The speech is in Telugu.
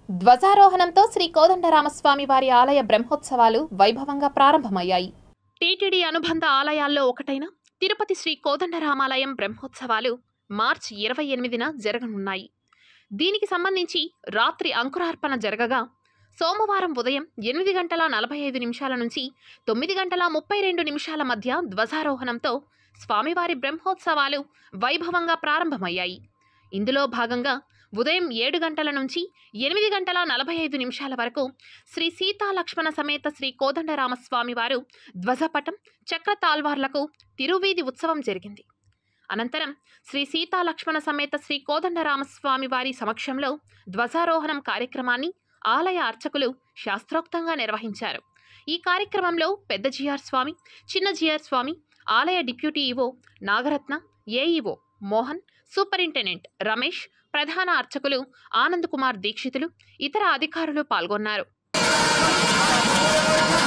ధ్వజారోహణంతో శ్రీ కోదండరామస్వామి వారి ఆలయ బ్రహ్మోత్సవాలు వైభవంగా ప్రారంభమయ్యాయి టీటీడీ అనుబంధ ఆలయాల్లో ఒకటైన తిరుపతి శ్రీ కోదండరామాలయం బ్రహ్మోత్సవాలు మార్చి ఇరవై ఎనిమిదిన జరగనున్నాయి దీనికి సంబంధించి రాత్రి అంకురార్పణ జరగగా సోమవారం ఉదయం ఎనిమిది గంటల నలభై ఐదు నిమిషాల నుంచి తొమ్మిది గంటల ముప్పై రెండు నిమిషాల మధ్య ధ్వజారోహణంతో స్వామివారి బ్రహ్మోత్సవాలు వైభవంగా ప్రారంభమయ్యాయి ఇందులో భాగంగా ఉదయం ఏడు గంటల నుంచి ఎనిమిది గంటల నలభై ఐదు నిమిషాల వరకు శ్రీ సీతా లక్ష్మణ సమేత శ్రీ కోదండరామస్వామి వారు ధ్వజపటం చక్ర తాల్వార్లకు తిరువీధి ఉత్సవం జరిగింది అనంతరం శ్రీ సీతా లక్ష్మణ సమేత శ్రీ కోదండరామస్వామి వారి సమక్షంలో ధ్వజారోహణం కార్యక్రమాన్ని ఆలయ అర్చకులు శాస్త్రోక్తంగా నిర్వహించారు ఈ కార్యక్రమంలో పెద్ద జిఆర్ స్వామి చిన్న జిఆర్ స్వామి ఆలయ deputy EO Nagaratna AEO Mohan superintendent Ramesh ప్రధాన అర్చకులు ఆనంద్ కుమార్ దీక్షితులు ఇతర అధికారులు పాల్గొన్నారు